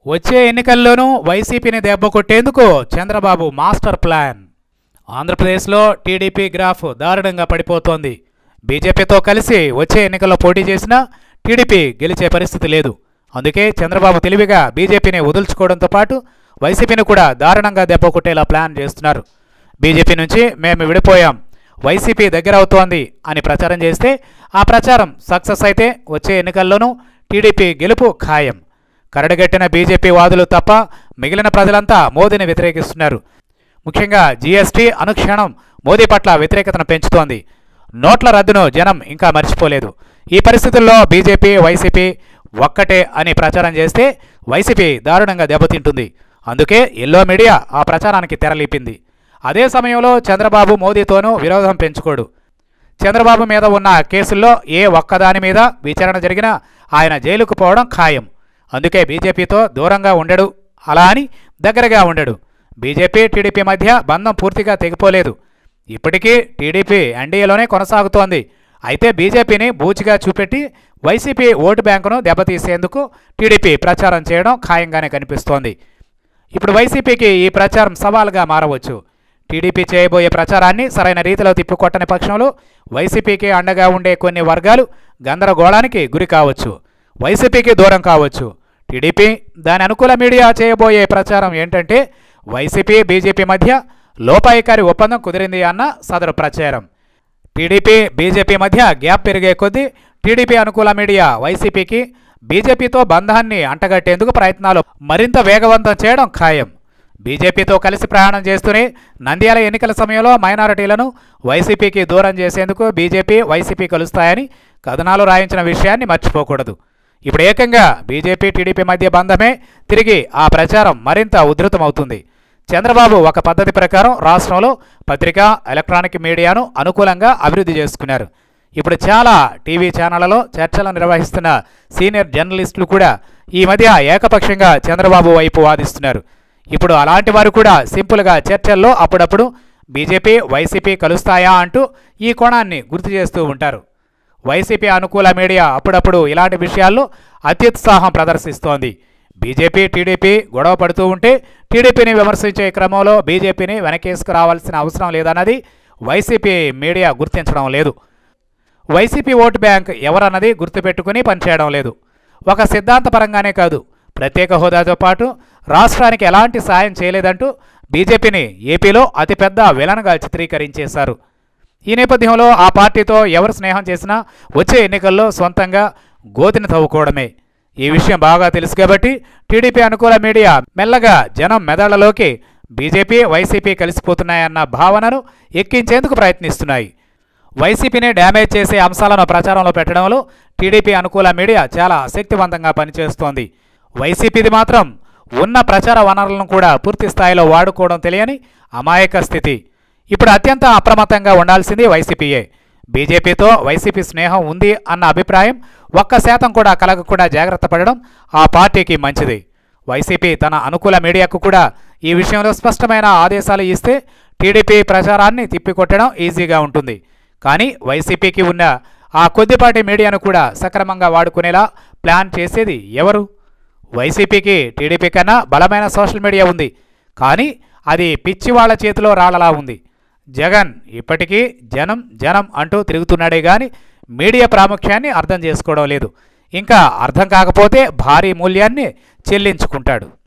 వచ్చే ఎన్నికల్లోనూ వైసీపీని దెబ్బ కొట్టేందుకు చంద్రబాబు మాస్టర్ ప్లాన్ ఆంధ్రప్రదేశ్లో టీడీపీ గ్రాఫ్ దారుణంగా పడిపోతోంది బీజేపీతో కలిసి వచ్చే ఎన్నికల్లో పోటీ చేసినా టీడీపీ గెలిచే పరిస్థితి లేదు అందుకే చంద్రబాబు తెలివిగా బీజేపీని వదులుచుకోవడంతో పాటు వైసీపీని కూడా దారుణంగా దెబ్బ కొట్టేలా ప్లాన్ చేస్తున్నారు బీజేపీ నుంచి మేము విడిపోయాం వైసీపీ దగ్గర అవుతోంది అని ప్రచారం చేస్తే ఆ ప్రచారం సక్సెస్ అయితే వచ్చే ఎన్నికల్లోనూ టీడీపీ గెలుపు ఖాయం కరడుగట్టిన బీజేపీ వాదులు తప్ప మిగిలిన ప్రజలంతా మోదీని వ్యతిరేకిస్తున్నారు ముఖ్యంగా జీఎస్టీ అనుక్షణం మోదీ పట్ల వ్యతిరేకతను పెంచుతోంది నోట్ల రద్దును జనం ఇంకా మర్చిపోలేదు ఈ పరిస్థితుల్లో బీజేపీ వైసీపీ ఒక్కటే అని ప్రచారం చేస్తే వైసీపీ దారుణంగా దెబ్బతింటుంది అందుకే ఎల్లో మీడియా ఆ ప్రచారానికి తెరలేపింది అదే సమయంలో చంద్రబాబు మోదీతోనూ విరోధం పెంచుకోడు చంద్రబాబు మీద ఉన్న కేసుల్లో ఏ ఒక్కదాని మీద విచారణ జరిగినా ఆయన జైలుకు పోవడం ఖాయం అందుకే బీజేపీతో దూరంగా ఉండడు అలా అని దగ్గరగా ఉండడు బీజేపీ టీడీపీ మధ్య బంధం పూర్తిగా తెగిపోలేదు ఇప్పటికీ టీడీపీ ఎన్డీఏలోనే కొనసాగుతోంది అయితే బీజేపీని బూచిగా చూపెట్టి వైసీపీ ఓటు బ్యాంకును దెబ్బతీసేందుకు టీడీపీ ప్రచారం చేయడం ఖాయంగానే కనిపిస్తోంది ఇప్పుడు వైసీపీకి ఈ ప్రచారం సవాల్గా మారవచ్చు టీడీపీ చేయబోయే ప్రచారాన్ని సరైన రీతిలో తిప్పికొట్టని పక్షంలో వైసీపీకి అండగా ఉండే కొన్ని వర్గాలు గందరగోళానికి గురి కావచ్చు వైసీపీకి దూరం కావచ్చు టీడీపీ దాని అనుకూల మీడియా చేయబోయే ప్రచారం ఏంటంటే వైసీపీ బీజేపీ మధ్య లోపాయికారి ఒప్పందం కుదిరింది అన్న సదరు ప్రచారం టీడీపీ బీజేపీ మధ్య గ్యాప్ పెరిగే కొద్దీ టీడీపీ అనుకూల మీడియా వైసీపీకి బీజేపీతో బంధాన్ని అంటగట్టేందుకు ప్రయత్నాలు మరింత వేగవంతం చేయడం ఖాయం బీజేపీతో కలిసి ప్రయాణం చేస్తూనే నంద్యాల ఎన్నికల సమయంలో మైనారిటీలను వైసీపీకి దూరం చేసేందుకు బీజేపీ వైసీపీ కలుస్తాయని కథనాలు రాయించిన విషయాన్ని మర్చిపోకూడదు ఇప్పుడు ఏకంగా బీజేపీ టీడీపీ మధ్య బంధమే తిరిగి ఆ ప్రచారం మరింత ఉధృతమవుతుంది చంద్రబాబు ఒక పద్ధతి ప్రకారం రాష్ట్రంలో పత్రికా ఎలక్ట్రానిక్ మీడియాను అనుకూలంగా అభివృద్ధి చేసుకున్నారు ఇప్పుడు చాలా టీవీ ఛానళ్లలో చర్చలు నిర్వహిస్తున్న సీనియర్ జర్నలిస్టులు కూడా ఈ మధ్య ఏకపక్షంగా చంద్రబాబు వైపు వాదిస్తున్నారు ఇప్పుడు అలాంటి వారు కూడా సింపుల్గా చర్చల్లో అప్పుడప్పుడు బీజేపీ వైసీపీ కలుస్తాయా అంటూ ఈ కోణాన్ని గుర్తు చేస్తూ ఉంటారు వైసీపీ అనుకూల మీడియా అప్పుడప్పుడు ఇలాంటి విషయాల్లో అత్యుత్సాహం ప్రదర్శిస్తోంది బీజేపీ టీడీపీ గొడవ పడుతూ ఉంటే టీడీపీని విమర్శించే క్రమంలో బీజేపీని వెనకేసుకురావాల్సిన అవసరం లేదన్నది వైసీపీ మీడియా గుర్తించడం లేదు వైసీపీ ఓటు బ్యాంక్ ఎవరన్నది గుర్తుపెట్టుకుని పనిచేయడం లేదు ఒక సిద్ధాంతపరంగానే కాదు ప్రత్యేక హోదాతో పాటు రాష్ట్రానికి ఎలాంటి సాయం చేయలేదంటూ బీజేపీని ఏపీలో అతిపెద్ద విలన్గా చిత్రీకరించేశారు ఈ నేపథ్యంలో ఆ పార్టీతో ఎవరు స్నేహం చేసినా వచ్చే ఎన్నికల్లో సొంతంగా గోతిని తవ్వుకోవడమే ఈ విషయం బాగా తెలుసు కాబట్టి టీడీపీ అనుకూల మీడియా మెల్లగా జనం మెదళ్లలోకి బీజేపీ వైసీపీ కలిసిపోతున్నాయన్న భావనను ఎక్కించేందుకు ప్రయత్నిస్తున్నాయి వైసీపీని డ్యామేజ్ చేసే అంశాలను ప్రచారంలో పెట్టడంలో టీడీపీ అనుకూల మీడియా చాలా శక్తివంతంగా పనిచేస్తోంది వైసీపీది మాత్రం ఉన్న ప్రచార వనరులను కూడా పూర్తి స్థాయిలో వాడుకోవడం తెలియని అమాయక స్థితి ఇప్పుడు అత్యంత అప్రమత్తంగా ఉండాల్సింది వైసీపీయే బీజేపీతో వైసీపీ స్నేహం ఉంది అన్న అభిప్రాయం ఒక్క శాతం కూడా కలగకుండా జాగ్రత్త పడడం ఆ పార్టీకి మంచిది వైసీపీ తన అనుకూల మీడియాకు కూడా ఈ విషయంలో స్పష్టమైన ఆదేశాలు ఇస్తే టీడీపీ ప్రచారాన్ని తిప్పికొట్టడం ఈజీగా ఉంటుంది కానీ వైసీపీకి ఉన్న ఆ కొద్దిపాటి మీడియాను కూడా సక్రమంగా వాడుకునేలా ప్లాన్ చేసేది ఎవరు వైసీపీకి టీడీపీ కన్నా బలమైన సోషల్ మీడియా ఉంది కానీ అది పిచ్చి వాళ్ళ చేతిలో రాళ్ళలా ఉంది జగన్ ఇప్పటికీ జనం జనం అంటూ తిరుగుతున్నాడే కానీ మీడియా ప్రాముఖ్యాన్ని అర్థం చేసుకోవడం లేదు ఇంకా అర్థం కాకపోతే భారీ మూల్యాన్ని చెల్లించుకుంటాడు